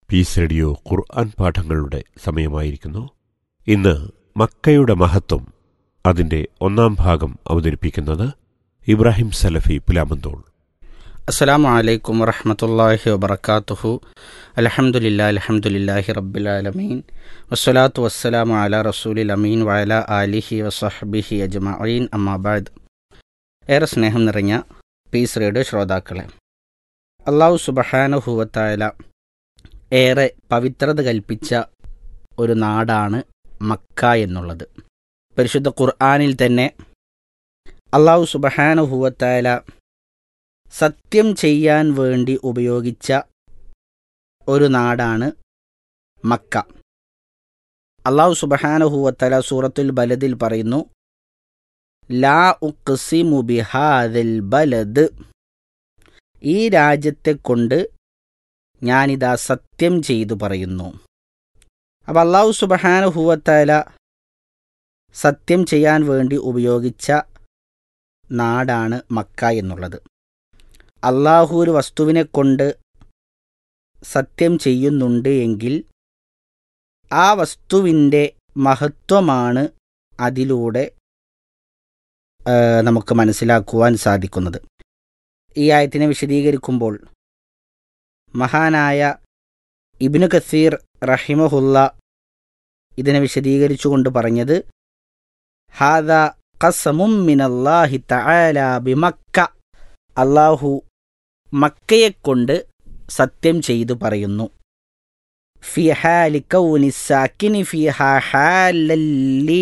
piece radio ഖുർആൻ പാഠങ്ങളുടെ സമയമായിരിക്കുന്നു ഇന്ന് മക്കയുടെ മഹത്വം അതിന്റെ ഒന്നാം ഭാഗം അവതരിപ്പിക്കുന്നത് ഇബ്രാഹിം സലഫി പുലാമന്തോൾ അസ്സലാമു അലൈക്കും വറഹമത്തല്ലാഹി വബർക്കാത്തുഹു അലഹമുല്ലാ അലഹമുല്ലാഹി റബ്ബിലാലമീൻ വസ്സലാത്തു വസ്സലാമു അല റസൂലിൽ അമീൻ വയല ആലിഹി വസഹബിഹി അജ്മഈൻ അമ്മാബാദ് ഏറെ സ്നേഹം നിറഞ്ഞ പീസ് റേഡിയോ ശ്രോതാക്കളെ അള്ളാഹു സുബഹാനുഹുവത്തായ ഏറെ പവിത്രത കൽപ്പിച്ച ഒരു നാടാണ് മക്ക എന്നുള്ളത് പരിശുദ്ധ ഖുർആാനിൽ തന്നെ അള്ളാഹു സുബഹാനുഹുവത്തായ സത്യം ചെയ്യാൻ വേണ്ടി ഉപയോഗിച്ച ഒരു നാടാണ് മക്ക അള്ളാഹു സുബഹാനഹുവത്തല സൂറത്തുൽ ബലദിൽ പറയുന്നു ലാ ഉഖ്സിമു ബിഹാദൽ ബലദ് ഈ രാജ്യത്തെ കൊണ്ട് ഞാനിതാ സത്യം ചെയ്തു പറയുന്നു അപ്പം അള്ളാഹു സുബഹാനഹുവത്തല സത്യം ചെയ്യാൻ വേണ്ടി ഉപയോഗിച്ച നാടാണ് മക്ക എന്നുള്ളത് അള്ളാഹു ഒരു വസ്തുവിനെ കൊണ്ട് സത്യം ചെയ്യുന്നുണ്ട് എങ്കിൽ ആ വസ്തുവിൻ്റെ മഹത്വമാണ് അതിലൂടെ ആ, നമുക്ക് മനസ്സിലാക്കുവാൻ സാധിക്കുന്നത് ഈ ആയത്തിനെ വിശദീകരിക്കുമ്പോൾ മഹാനായ ഇബ്നു കസീർ റഹിമഹുല്ല ഇതിനെ വിശദീകരിച്ചുകൊണ്ട് പറഞ്ഞത് ഹാദ ഖസമും മിനല്ലാഹി തആല ബിമക്ക അള്ളാഹു മക്കയെക്കൊണ്ട് സത്യം ചെയ്തു പറയുന്നു ഫി ഹാലി കൗനി സാക്കിനി ഫിഹ ഹാലല്ലി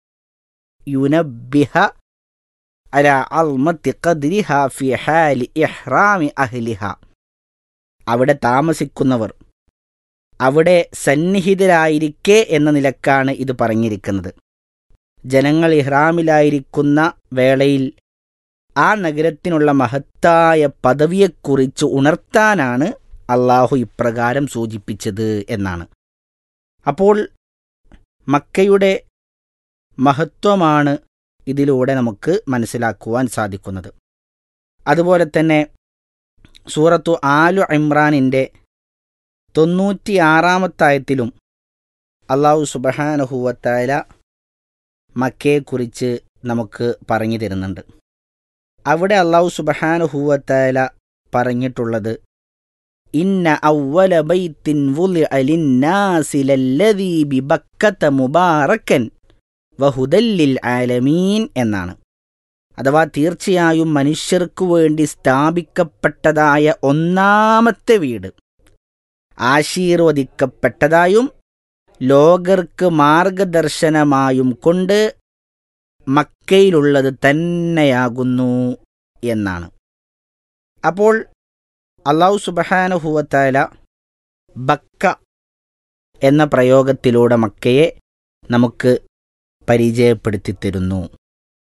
യുനബ്ബിഹ അല അൽമത്തി ഖദ്രിഹ ഫി ഹാലി ഇഹ്റാമി അഹ്ലിഹ അവിടെ താമസിക്കുന്നവർ അവിടെ സന്നിഹിതരായിരിക്കെ എന്ന നിലക്കാണ് ഇത് പറഞ്ഞിരിക്കുന്നത് ജനങ്ങൾ ഇഹ്റാമിലായിരിക്കുന്ന വേളയിൽ ആ നഗരത്തിനുള്ള മഹത്തായ പദവിയെക്കുറിച്ച് ഉണർത്താനാണ് അള്ളാഹു ഇപ്രകാരം സൂചിപ്പിച്ചത് എന്നാണ് അപ്പോൾ മക്കയുടെ മഹത്വമാണ് ഇതിലൂടെ നമുക്ക് മനസ്സിലാക്കുവാൻ സാധിക്കുന്നത് അതുപോലെ തന്നെ സൂറത്തു ആലു ഇമ്രാനിൻ്റെ തൊണ്ണൂറ്റിയാറാമത്തായത്തിലും അള്ളാഹു സുബഹാനഹുവത്തായ മക്കയെക്കുറിച്ച് നമുക്ക് പറഞ്ഞു തരുന്നുണ്ട് അവിടെ അള്ളാഹു സുബഹാനുഹൂവത്തായ പറഞ്ഞിട്ടുള്ളത് ഇന്ന ഔവല ബൈത്തിൻ വുളിഅ ലിന്നാസി ലല്ലദീ ബിബക്കത മുബാറക്കൻ വഹുദല്ലിൽ ആലമീൻ എന്നാണ് അഥവാ തീർച്ചയായും മനുഷ്യർക്കു വേണ്ടി സ്ഥാപിക്കപ്പെട്ടതായ ഒന്നാമത്തെ വീട് ആശീർവദിക്കപ്പെട്ടതായും ലോകർക്ക് മാർഗദർശനമായും കൊണ്ട് മക്കയിലുള്ളത് തന്നെയാകുന്നു എന്നാണ് അപ്പോൾ അള്ളാഹു സുബഹാനുഹുവത്തായ ബക്ക എന്ന പ്രയോഗത്തിലൂടെ മക്കയെ നമുക്ക് പരിചയപ്പെടുത്തി തരുന്നു